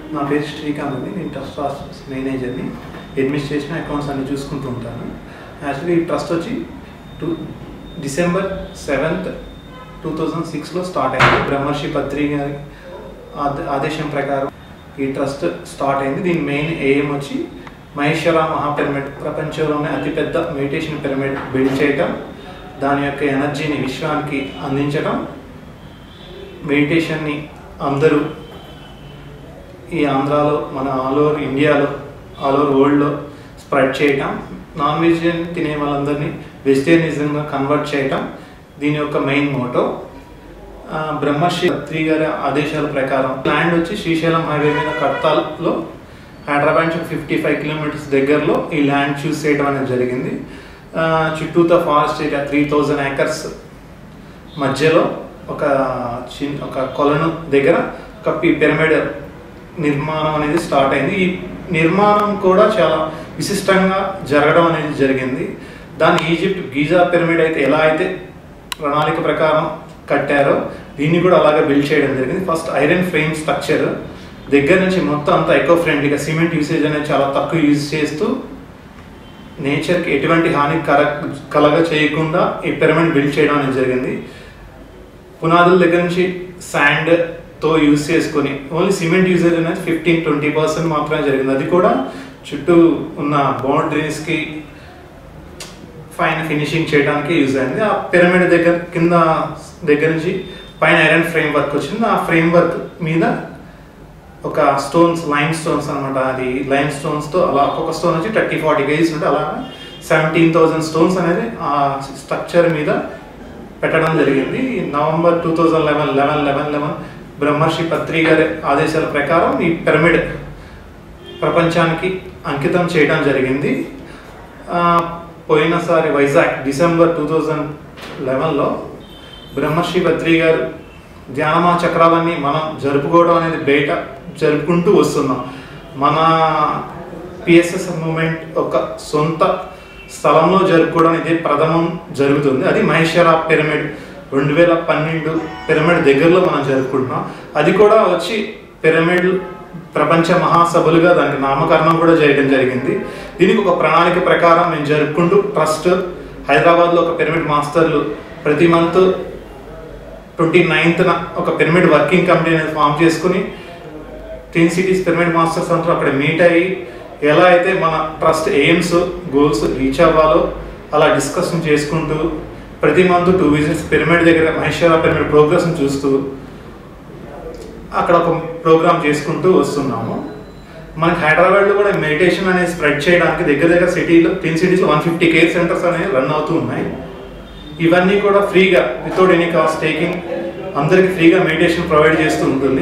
నా పేరు శ్రీకాంత్ అండి నేను ట్రస్ట్ ట్రస్ట్ మేనేజర్ని అడ్మినిస్ట్రేషన్ అకౌంట్స్ అన్ని చూసుకుంటూ ఉంటాను యాక్చువల్లీ ఈ ట్రస్ట్ వచ్చి two December seventh two thousand సిక్స్లో స్టార్ట్ అయింది బ్రహ్మర్షి పత్రి గారి ఆద- ఆదేశం ప్రకారం ఈ ట్రస్ట్ స్టార్ట్ అయింది దీని మెయిన్ ఎయిమ్ వచ్చి మహేశ్వర మహాపిరమిడ్ ప్రపంచంలోనే అతిపెద్ద మెడిటేషన్ పిరమిడ్ బిల్డ్ చేయటం దాని యొక్క ఎనర్జీని విశ్వానికి అందించటం మెడిటేషన్ని అందరూ ఈ ఆంధ్రాలో మన ఆల్ ఓవర్ ఇండియాలో ఆల్ ఓవర్ వరల్డ్లో స్ప్రెడ్ చేయటం నాన్ వెజిటేరియన్ తినే వాళ్ళందరినీ వెజిటేరియనిజంగా కన్వర్ట్ చేయటం దీని యొక్క మెయిన్ మోటో ఆ, బ్రహ్మర్షి త్రీ గారి ఆదేశాల ప్రకారం ల్యాండ్ వచ్చి శ్రీశైలం హైవే మీద కడతాల్లో హైదరాబాద్ నుంచి ఫిఫ్టీ ఫైవ్ కిలోమీటర్స్ దగ్గరలో ఈ ల్యాండ్ చూస్ చేయడం అనేది జరిగింది ఆ, చుట్టూతో forest area three thousand acres మధ్యలో ఒక చిన్న ఒక కొలను దగ్గర ఒక పి- పిరమిడ్ నిర్మాణం అనేది స్టార్ట్ అయింది ఈ నిర్మాణం కూడా చాలా విశిష్టంగా జరగడం అనేది జరిగింది దాన్ని ఈజిప్ట్ గీజా పిరమిడ్ అయితే ఎలా అయితే ప్రణాళిక ప్రకారం కట్టారో దీన్ని కూడా అలాగే బిల్డ్ చేయడం జరిగింది ఫస్ట్ ఐరన్ ఫ్రేమ్ స్ట్రక్చర్ దగ్గర నుంచి మొత్తం అంతా ఎకో ఫ్రెండ్లీగా సిమెంట్ యూసేజ్ అనేది చాలా తక్కువ యూజ్ చేస్తూ నేచర్కి ఎటువంటి హాని కర కలగ చేయకుండా ఈ పిరమిడ్ బిల్డ్ చేయడం అనేది జరిగింది పునాదుల దగ్గర నుంచి శాండ్ తో యూజ్ చేసుకొని ఓన్లీ సిమెంట్ యూజేజ్ అనేది ఫిఫ్టీన్ ట్వంటీ పర్సెంట్ మాత్రమే జరిగింది అది కూడా చుట్టూ ఉన్న బౌండరీస్కి ఫైన్ ఫినిషింగ్ చేయడానికి యూజ్ అయింది ఆ పిరమిడ్ దగ్గర కింద దగ్గర నుంచి పైన ఐరన్ ఫ్రేమ్ వర్క్ వచ్చింది ఆ ఫ్రేమ్ వర్క్ మీద ఒక స్టోన్స్ లైమ్ స్టోన్స్ అనమాట అది లైమ్ స్టోన్స్తో అలా ఒక్కొక్క స్టోన్ వచ్చి థర్టీ ఫార్టీ కేజీస్ ఉంటే అలా సెవెంటీన్ థౌజండ్ స్టోన్స్ అనేది ఆ స్ట్రక్చర్ మీద పెట్టడం జరిగింది November two thousand eleven eleven eleven eleven Brahmarshi Patri గారి ఆదేశాల ప్రకారం ఈ పిరమిడ్ ప్రపంచానికి అంకితం చేయడం జరిగింది ఆ, పోయినసారి వైజాగ్ డిసెంబర్ టూ థౌజండ్ లెవెన్లో బ్రహ్మర్షి పత్రి గారు ధ్యానమా చక్రాలన్నీ మనం జరుపుకోవడం అనేది బయట జరుపుకుంటూ వస్తున్నాం మన పిఎస్ఎస్ మూమెంట్ ఒక సొంత స్థలంలో జరుపుకోవడం ఇదే ప్రథమం జరుగుతుంది అది మహేశ్వర పిరమిడ్ రెండు వేల పన్నెండు పిరమిడ్ దగ్గరలో మనం జరుపుకుంటున్నాం అది కూడా వచ్చి పిరమిడ్ ప్రపంచ మహాసభలుగా దానికి నామకరణం కూడా చేయడం జరిగింది దీనికి ఒక ప్రణాళిక ప్రకారం మేము జరుపుకుంటూ ట్రస్ట్ హైదరాబాద్లో ఒక పిరమిడ్ మాస్టర్లు ప్రతి మంత్ ట్వంటీ నైన్త్న ఒక పిరమిడ్ వర్కింగ్ కమిటీ అనేది ఫామ్ చేసుకుని టీన్ సిటీస్ పిరమిడ్ మాస్టర్స్ అందరూ అక్కడ మీట్ అయ్యి ఎలా అయితే మన ట్రస్ట్ ఎయిమ్స్ గోల్స్ రీచ్ అవ్వాలో అలా డిస్కషన్ చేసుకుంటూ ప్రతి మంత్ టూ విజిట్స్ పిరమిడ్ దగ్గర మహేశ్వర పిరమిడ్ ప్రోగ్రెస్ని చూస్తూ అక్కడ ఒక ప్రోగ్రామ్ చేసుకుంటూ వస్తున్నాము మనకి హైదరాబాద్లో కూడా మెడిటేషన్ అనేది స్ప్రెడ్ చేయడానికి దగ్గర దగ్గర సిటీలో టీన్ సిటీస్లో వన్ ఫిఫ్టీ కేర్ సెంటర్స్ అనేవి రన్ అవుతూ ఉన్నాయి ఇవన్నీ కూడా ఫ్రీగా వితౌట్ ఎనీ కాస్ట్ టేకింగ్ అందరికి ఫ్రీగా మెడిటేషన్ ప్రొవైడ్ చేస్తూ ఉంటుంది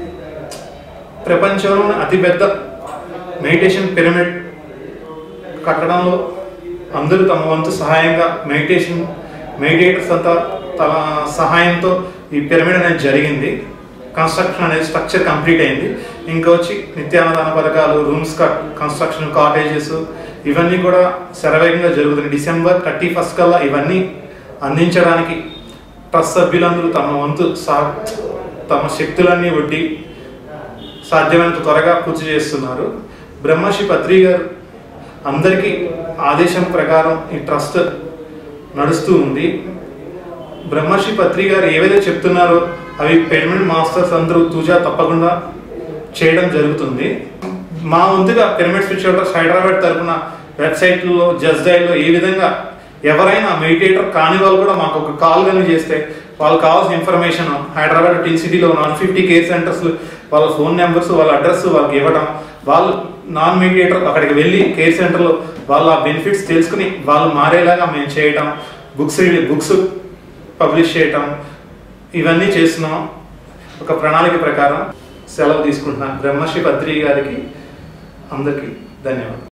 ప్రపంచంలోని అతిపెద్ద మెడిటేషన్ పిరమిడ్ కట్టడంలో అందరూ తమ వంతు సహాయంగా మెడిటేషన్ మెడిటేటర్స్ అంతా తమ సహాయంతో ఈ పిరమిడ్ అనేది జరిగింది కన్స్ట్రక్షన్ అనేది స్ట్రక్చర్ కంప్లీట్ అయింది ఇంకా వచ్చి నిత్యాన్నదాన పథకాలు రూమ్స్ కన్స్ట్రక్షన్ కాటేజెస్ ఇవన్నీ కూడా శరవేగంగా జరుగుతున్నాయి డిసెంబర్ థర్టీ ఫస్ట్ కల్లా ఇవన్నీ అందించడానికి ట్రస్ట్ సభ్యులందరూ తమ వంతు సా తమ శక్తులన్నీ ఒడ్డి సాధ్యమైనంత త్వరగా పూర్తి చేస్తున్నారు బ్రహ్మర్షి పత్రి గారు అందరికీ ఆదేశం ప్రకారం ఈ ట్రస్ట్ నడుస్తూ ఉంది బ్రహ్మర్షి పత్రి గారు ఏవైతే చెప్తున్నారో అవి పిరమిడ్ మాస్టర్స్ అందరూ తూజా తప్పకుండా చేయడం జరుగుతుంది మా వంతుగా పిరమిడ్ స్పిరిచువల్ హైదరాబాద్ తరపున వెబ్సైట్లో జస్ట్ డైల్లో ఏ విధంగా ఎవరైనా మెడిటేటర్ కాని వాళ్ళు కూడా మాకు ఒక కాల్ కానీ చేస్తే వాళ్ళకి కావాల్సిన ఇన్ఫర్మేషన్ హైదరాబాద్ టీ సిటీలో వన్ ఫిఫ్టీ కేర్ సెంటర్స్ వాళ్ళ ఫోన్ నెంబర్స్ వాళ్ళ అడ్రస్ వాళ్ళకి ఇవ్వడం వాళ్ళు నాన్ మెడిటేటర్ అక్కడికి వెళ్ళి కేర్ సెంటర్లో వాళ్ళ బెనిఫిట్స్ తెలుసుకుని వాళ్ళు మారేలాగా మేము చేయటం బుక్స్ బుక్స్ పబ్లిష్ చేయటం ఇవన్నీ చేస్తున్నాం ఒక ప్రణాళిక ప్రకారం సెలవు తీసుకుంటున్నాను బ్రహ్మశ్రీ పత్రి గారికి అందరికీ ధన్యవాదాలు